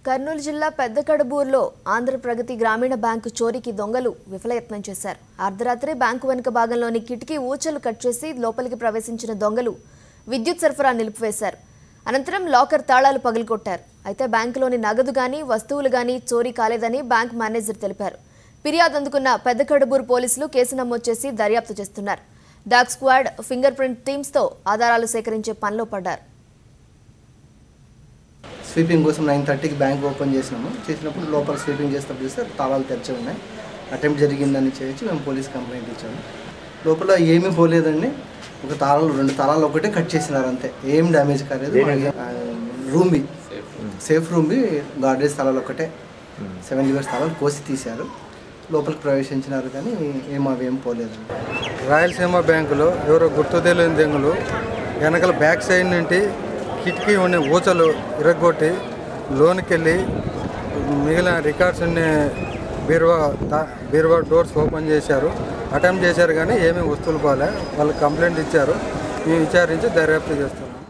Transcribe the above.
కర్నూలు జిల్లా పెద్దకడబూరులో ఆంధ్రప్రగతి గ్రామీణ బ్యాంకు చోరీకి దొంగలు విఫలయత్నం చేశారు అర్ధరాత్రి బ్యాంకు వెనుక భాగంలోని కిటికీ ఊచలు కట్ చేసి లోపలికి ప్రవేశించిన దొంగలు విద్యుత్ సరఫరా నిలిపివేశారు అనంతరం లాకర్ తాళాలు పగిలికొట్టారు అయితే బ్యాంకులోని నగదు గాని వస్తువులు గాని చోరీ కాలేదని బ్యాంక్ మేనేజర్ తెలిపారు ఫిర్యాదు అందుకున్న పెద్దకడబూరు పోలీసులు కేసు నమోదు చేసి దర్యాప్తు చేస్తున్నారు డాగ్ స్క్వాడ్ ఫింగర్ ప్రింట్ టీమ్స్తో ఆధారాలు సేకరించే పనిలో పడ్డారు స్వీపింగ్ కోసం నైన్ థర్టీకి బ్యాంక్ ఓపెన్ చేసినాము చేసినప్పుడు లోపల స్వీపింగ్ చేసినప్పుడు చూస్తే తాళాలు తెరిచి ఉన్నాయి అటెంప్ట్ జరిగిందని చేసి మేము పోలీస్ కంప్లైంట్ ఇచ్చాము లోపల ఏమీ పోలేదండి ఒక తాళాలు రెండు తాళాలు ఒకటే కట్ చేసినారు అంతే ఏం డ్యామేజ్ కాలేదు room B safe room B garage తాళాలు ఒకటే సెవెన్ ఇయర్స్ తాళాలు కోసి తీశారు లోపలికి ప్రవేశించినారు కానీ ఏం అవి ఏం పోలేదండి రాయలసీమ బ్యాంకులో ఎవరో గుర్తు తెలియని దెంగులు వెనకాల బ్యాక్ సైడ్ నుండి కిటికీ ఉన్న ఊచలు ఇరగొట్టి లోనికి వెళ్ళి మిగిలిన రికార్డ్స్ ఉన్న బీరువా తా- బీరువా డోర్స్ ఓపెన్ చేశారు అటెంప్ట్ చేశారు కానీ ఏమీ వస్తువులు పోలే వాళ్ళు కంప్లైంట్ ఇచ్చారు మేము విచారించి దర్యాప్తు చేస్తున్నాం